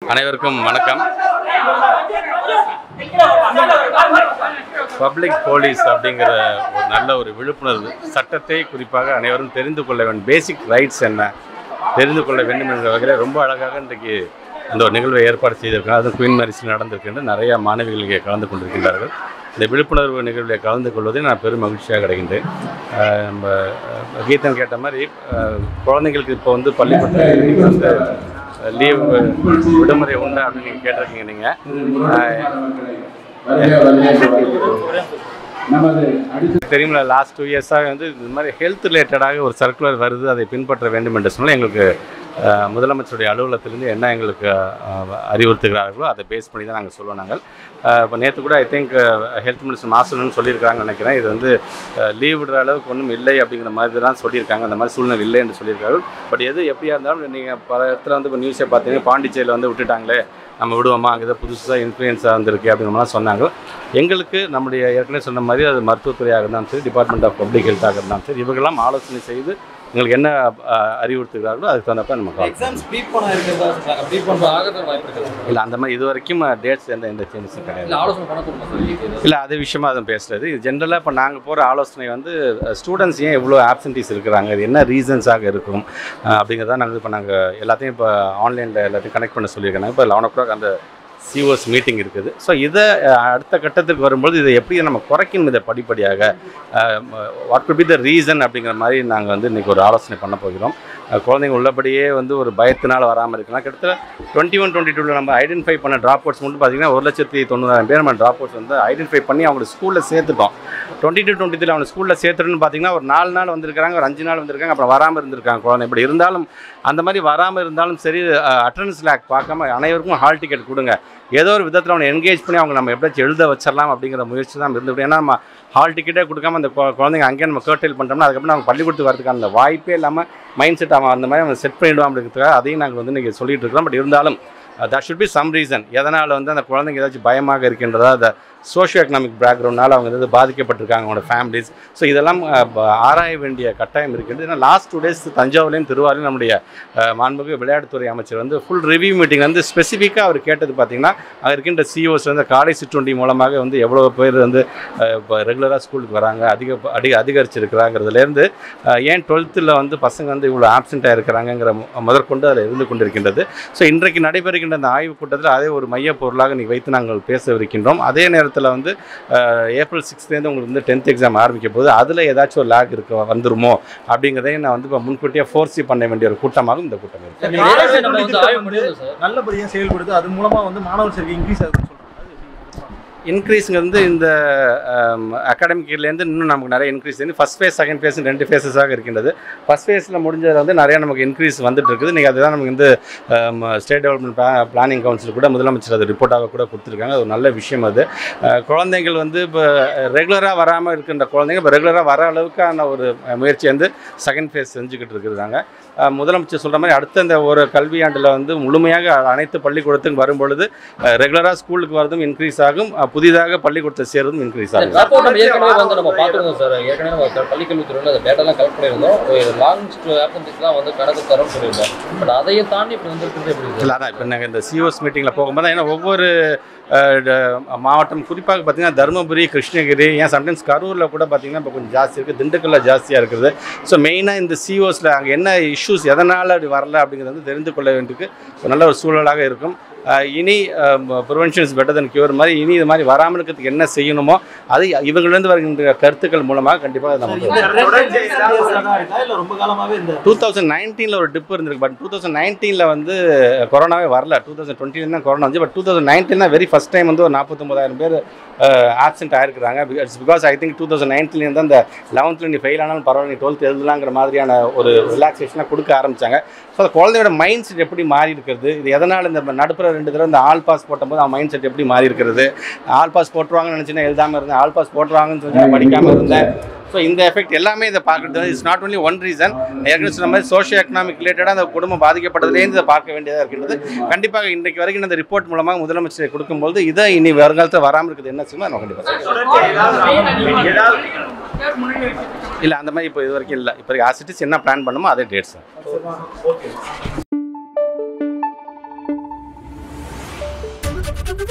அனைவருக்கும் வணக்கம் public police அப்படிங்கிற ஒரு நல்ல ஒரு விழிப்புணர்வு சட்டத்தை குறிப்பாக அனைவரும் தெரிந்து கொள்ள வேண்டும் பேசிக் ரைட்ஸ் என்ன தெரிந்து கொள்ள வேண்டும் என்ற வகையில் ரொம்ப அழகாக இன்றைக்கு அந்த ஒரு நிகழ்வை ஏற்பாடு செய்திருக்காங்க அதுவும் குயின் மேரிஸில் நடந்திருக்கின்ற நிறைய மாணவிகள் இங்கே கலந்து கொண்டிருக்கின்றார்கள் இந்த விழிப்புணர்வு நிகழ்வில் கலந்து கொள்வதில் நான் பெரும் மகிழ்ச்சியாக கிடைக்கின்றேன் ஆஹ் நம்ம ஆஹ் கீதன் கேட்ட மாதிரி ஆஹ் குழந்தைங்களுக்கு இப்போ வந்து பள்ளிக்கூடத்தில் வந்து லீவ் விடுமுறை உண்டா அப்படின்னு நீங்கள் கேட்டிருக்கீங்க நீங்கள் தெரியுமில்ல லாஸ்ட் டூ இயர்ஸாக வந்து இந்த மாதிரி ஹெல்த் ரிலேட்டடாக ஒரு சர்க்குலர் வருது அதை பின்பற்ற வேண்டும் என்று சொன்னால் எங்களுக்கு அஹ், முதலமைச்சருடைய அலுவலகத்திலிருந்து என்ன எங்களுக்கு அஹ், அறிவுறுத்துகிறார்களோ அதை பேஸ் பண்ணி தான் நாங்கள் சொல்லுவோம் நாங்கள் இப்போ நேற்று கூட ஐ திங்க் ஹெல்த் மினிஸ்டர் மாசணும்னு சொல்லியிருக்காங்கன்னு நினைக்கிறேன் இது வந்து லீவ் விடுற அளவுக்கு ஒன்றும் இல்லை அப்படிங்கிற மாதிரி தான் சொல்லியிருக்காங்க அந்த மாதிரி சூழ்நிலை இல்லை என்று சொல்லியிருக்கார்கள் பட் எது எப்படியா இருந்தாலும் நீங்கள் பல இடத்துல வந்து இப்போ நியூஸை பார்த்தீங்கன்னா பாண்டிச்சேரியில் வந்து விட்டுட்டாங்களே நம்ம விடுவோமா அங்கே ஏதோ புதுசாக இன்ஃப்ளூயன்ஸாக வந்திருக்கு அப்படிங்கிற மாதிரிலாம் சொன்னாங்க எங்களுக்கு நம்முடைய ஏற்கனவே சொன்ன மாதிரி அது மருத்துவத்துறையாக இருந்தாலும் சரி டிபார்ட்மெண்ட் ஆஃப் பப்ளிக் ஹெல்த்தாக இருந்தாலும் சரி இவங்கெல்லாம் ஆலோசனை செய்து எங்களுக்கு என்ன அஹ், அறிவுறுத்துகிறார்களோ அதுக்கு தகுந்தப்ப நம்ம call எக்ஸாம்ஸ் ப்ரீபோனா இருக்கிறதா சொல்றாங்க ப்ரீபோன் ஆகிறது வாய்ப்பு இருக்குது இல்லை அந்த மாதிரி இது வரைக்கும் டேட்ஸ் எந்த எந்த சேஞ்சஸும் கிடையாது இல்ல ஆலோசனை பண்ண கொடுங்க சார் இல்லை அது விஷயமா அதுவும் பேசுறது இது ஜென்ரலாக இப்போ நாங்கள் போகிற ஆலோசனை வந்து ஸ்டூடெண்ட்ஸ் ஏன் இவ்வளோ ஆப்சன்டீஸ் இருக்கிறாங்க இது என்ன ரீசன்ஸாக இருக்கும் அஹ், அப்படிங்கிறத நாங்கள் இப்போ நாங்கள் எல்லாத்தையும் இப்போ ஆன்லைனில் எல்லாத்தையும் கனெக்ட் பண்ண சொல்லியிருக்கேன் இப்போ லெவன் ஓ கிளாக் அந்த சிஓஸ் மீட்டிங் இருக்குது ஸோ இதை அஹ், அடுத்த கட்டத்துக்கு வரும்போது இதை எப்படி நம்ம குறைக்கணும் இதை படிப்படியாக what could be the reason அப்படிங்கிற மாதிரி நாங்கள் வந்து இன்றைக்கி ஒரு ஆலோசனை பண்ண போகிறோம் அஹ், குழந்தைங்க உள்ளபடியே வந்து ஒரு பயத்தினால் வராமல் இருக்கலாம் கிட்டத்தட்ட டுவெண்ட்டி ஒன் டுவெண்ட்டி டூவில் நம்ம ஐடென்டிஃபை பண்ண ட்ராப் அவுட்ஸ் மட்டும் பார்த்தீங்கன்னா ஒரு லட்சத்தி தொண்ணூறாயிரம் பேர் நம்ம ட்ராப் அவுட்ஸ் வந்து ஐடென்டிஃபை பண்ணி அவங்க ஸ்கூலில் சேர்த்துட்டோம் டுவெண்ட்டி டூ டுவெண்ட்டி த்ரீ அவங்க ஸ்கூலில் சேர்த்துட்டுன்னு பார்த்தீங்கன்னா ஒரு நாலு நாள் வந்திருக்காங்க ஒரு அஞ்சு நாள் வந்திருக்காங்க அப்புறம் வராமல் இருந்திருக்காங்க குழந்தை இப்படி இருந்தாலும் அந்த மாதிரி வராமல் இருந்தாலும் சரி அட்டண்டன்ஸ் லேக் பார்க்காம அனைவருக்கும் ஹால் டிக்கெட் கொடுங்க ஏதோ ஒரு விதத்தில் அவனை என்கேஜ் பண்ணி அவங்க நம்ம எப்படியாச்சும் எழுத வச்சிடலாம் அப்படிங்கிற முயற்சி தான் இருந்துவிடும் ஏன்னா நம்ம ஹால் டிக்கெட்டே கொடுக்காம அந்த குழ- குழந்தைங்க அங்கேயே நம்ம கேர்டைல் பண்ணுறோம்னா அதுக்கப்புறம் அவங்க பள்ளிக்கூடத்துக்கு வரதுக்கான அந்த வாய்ப்பே இல்லாமல் மைண்ட் செட் அவன் அந்த மாதிரி அவன் செட் பண்ணிவிடுவான் அப்படிங்கிறதுக்காக அதையும் நாங்கள் வந்து இன்றைக்கி சொல்லிட்டு இருக்கிறோம் பட் இருந்தாலும் that should be some reason எதனால் வந்து அந்த குழந்தைங்க ஏதாச்சும் பயமாக இருக்கின்றதா அந்த சோஷியோ எக்கனாமிக் பேக்ரவுண்ட்னால அவங்க வந்து பாதிக்கப்பட்டிருக்காங்க அவங்களோட ஃபேமிலிஸ் ஸோ இதெல்லாம் அஹ், ப- ஆராய வேண்டிய கட்டாயம் இருக்கின்றது ஏன்னா லாஸ்ட் டூ டேஸ் தஞ்சாவூர்லேயும் திருவாரூர்லையும் நம்முடைய அஹ், மாண்புமிகு விளையாட்டுத்துறை அமைச்சர் வந்து ஃபுல் ரிவ்யூ மீட்டிங் வந்து ஸ்பெசிஃபிக்காக அவர் கேட்டது பார்த்தீங்கன்னா அங்கே இருக்கின்ற சிஓஸ் வந்து காலை சிற்றுண்டி மூலமாக வந்து எவ்வளோ பேர் வந்து அஹ், இப்போ ரெகுலராக ஸ்கூலுக்கு வராங்க அதிக அதிக அதிகரிச்சிருக்கிறாங்கிறதுலேருந்து அஹ், ஏன் டுவெல்த்தில் வந்து பசங்க வந்து இவ்வளோ ஆப்சென்ட்டாக இருக்கிறாங்கிற மு- முதற்கொண்டு அதில் இருந்து கொண்டிருக்கின்றது ஸோ இன்றைக்கு நடைபெறுகின்ற அந்த ஆய்வுக் கூட்டத்தில் அதே ஒரு மைய பொருளாக நீ வைத்து நாங்கள் பேசவிருக்கின்றோம் அதே நேரத்தில் வந்து அஹ், ஏப்ரல் சிக்ஸ்த்லேருந்து உங்களுக்கு வந்து டென்த் எக்ஸாம் ஆரம்பிக்க போது அதில் ஏதாச்சும் ஒரு லேக் இருக்க வந்துருமோ அப்படிங்கிறதையும் நான் வந்து இப்போ முன்கூட்டியே ஃபோர்ஸி பண்ண வேண்டிய ஒரு கூட்டமாகவும் இந்த கூட்டம் இருக்குது நீங்க ஏற்கனவே நம்ம வந்து ஆய்வு பண்ணிருந்தோம் சார் நல்லபடியா செயல்படுது அது மூலமா வந்து மாணவர் சேர்க்கை இன்க்ரீஸ் ஆகுதுன்னு சொல்றாங்க அது எப்படி? இன்க்ரீஸுங்க வந்து இந்த அகாடமிக் இயர்லேருந்து இன்னும் நமக்கு நிறைய இன்க்ரீஸ் வந்து ஃபஸ்ட் ஃபேஸ் செகண்ட் ஃபேஸ் ரெண்டு ஃபேஸஸாக இருக்கின்றது ஃபஸ்ட் ஃபேஸில் முடிஞ்சதில் வந்து நிறைய நமக்கு இன்க்ரீஸ் வந்துட்டு இருக்குது நீங்கள் அதுதான் நமக்கு வந்து ஸ்டேட் டெவலப்மெண்ட் பிளானிங் கவுன்சில் கூட முதலமைச்சர் அது ரிப்போர்ட்டாக கூட கொடுத்துருக்காங்க அது ஒரு நல்ல விஷயம் அது அஹ், குழந்தைகள் வந்து இப்போ ரெகுலராக வராமல் இருக்கின்ற குழந்தைங்க இப்போ ரெகுலராக வர அளவுக்கான ஒரு அஹ், முயற்சி வந்து செகண்ட் ஃபேஸ் செஞ்சுக்கிட்டு இருக்கிறாங்க அஹ், முதலமைச்சர் சொல்கிற மாதிரி அடுத்த இந்த ஒரு கல்வியாண்டில் வந்து முழுமையாக அனைத்து பள்ளிக்கூடத்துக்கும் வரும்பொழுது ரெகுலராக ஸ்கூலுக்கு வரதும் இன்க்ரீஸ் ஆகும் அஹ், புதிதாக பள்ளிக்கூடத்தை சேர்றதும் இன்க்ரீஸ் ஆகும் ரிப்போர்ட் நம்ம ஏற்கனவே வந்து நம்ம பார்த்துருந்தோம் சார் ஏற்கனவே நம்ம பள்ளிக்கல்வித்துறையில் அந்த டேட்டாலாம் கலெக்ட் பண்ணியிருந்தோம் லாங் ஆப்சன்ஸ்லாம் வந்து கணக்கு தரோம்னு சொல்லியிருந்தோம் பட் அதையும் தாண்டி இப்போ வந்துருக்கிறது எப்படி சார் இல்லை அதான் இப்போ நாங்கள் இந்த சிஓஸ் மீட்டிங்கில் போகும்போது ஏன்னா ஒவ்வொரு அஹ், ட- மாவட்டம் குறிப்பாக பார்த்தீங்கன்னா தருமபுரி கிருஷ்ணகிரி ஏன் சம்டைம்ஸ் கரூரில் கூட பார்த்தீங்கன்னா இப்போ கொஞ்சம் ஜாஸ்தி இருக்குது திண்டுக்கல்ல ஜாஸ்தியாக இருக்குது ஸோ மெயினாக இந்த சிஓஸில் அங்கே என்ன இஷ்யூஸ் எதனால் அப்படி வரல அப்படிங்கிறது வந்து தெரிந்து கொள்ள வேண்டியதுக்கு ஒரு நல்ல ஒரு சூழலாக இருக்கும் அஹ், இனி prevention is better than cure மாதிரி இனி இது மாதிரி வராமல் இருக்கிறதுக்கு என்ன செய்யணுமோ அது இவங்களிருந்து வருகின்ற கருத்துக்கள் மூலமாக கண்டிப்பாக நமக்கு இந்த trend serious-ஆ இருக்கா? இல்ல ரொம்ப காலமாவே இந்த டூ தௌசண்ட் நைன்டீனில் ஒரு டிப் இருந்திருக்கு பட் டூ தௌசண்ட் நைன்டீனில் வந்து கொரோனாவே வரல டூ தௌசண்ட் டுவெண்ட்டில தான் கொரோனா வந்து பட் டூ தௌசண்ட் நைன்டீன் தான் வெரி ஃபஸ்ட் டைம் வந்து ஒரு நாற்பத்தொம்பதாயிரம் பேர் ஆப்சென்ட் ஆயிருக்கிறாங்க it's because I think two thousand நைன்டீன்லேருந்து அந்த லெவன்த்தில் நீ ஃபெயில் ஆனாலும் பரவாயில்ல நீ டுவெல்த் எழுதலாங்கிற மாதிரியான ஒரு ரிலாக்ஸேஷனாக கொடுக்க ஆரம்பிச்சாங்க ஸோ அந்த குழந்தையோட மைண்ட் செட் எப்படி மாறி இருக்கிறது இது எதனால் இந்த நடுப்புற ரெண்டு தடவை இந்த ஆல் பாஸ் போட்டபோது அவன் மைண்ட் செட் எப்படி மாறி இருக்கிறது ஆல் பாஸ் போட்டுருவாங்கன்னு நினச்சினா எழுதாமல் இருந்தேன் ஆல் பாஸ் போட்டுருவாங்கன்னு சொல்லி நான் படிக்காமல் இருந்தேன் ஸோ இந்த எஃபெக்ட் எல்லாமே இதை பார்க்குறது it's not only one reason ஏற்கனவே சொன்ன மாதிரி சோஷியோ எக்கனாமிக் ரிலேட்டடாக அந்த குடும்பம் பாதிக்கப்பட்டதுலேருந்து இதை பார்க்க வேண்டியதாக இருக்கின்றது கண்டிப்பாக இன்றைக்கு வரைக்கும் இந்த ரிப்போர்ட் மூலமாக முதலமைச்சர் கொடுக்கும்போது இதை இனி வருங்காலத்தில் வராமல் இருக்குது என்ன செய்யுமோ நம்ம கண்டிப்பாக இல்லை அந்த மாதிரி இப்போ இது வரைக்கும் இல்லை இப்போ ஆசிட்டிஸ் என்ன பிளான் பண்ணுமோ அதே டேட்ஸ் ஓகே Thank you.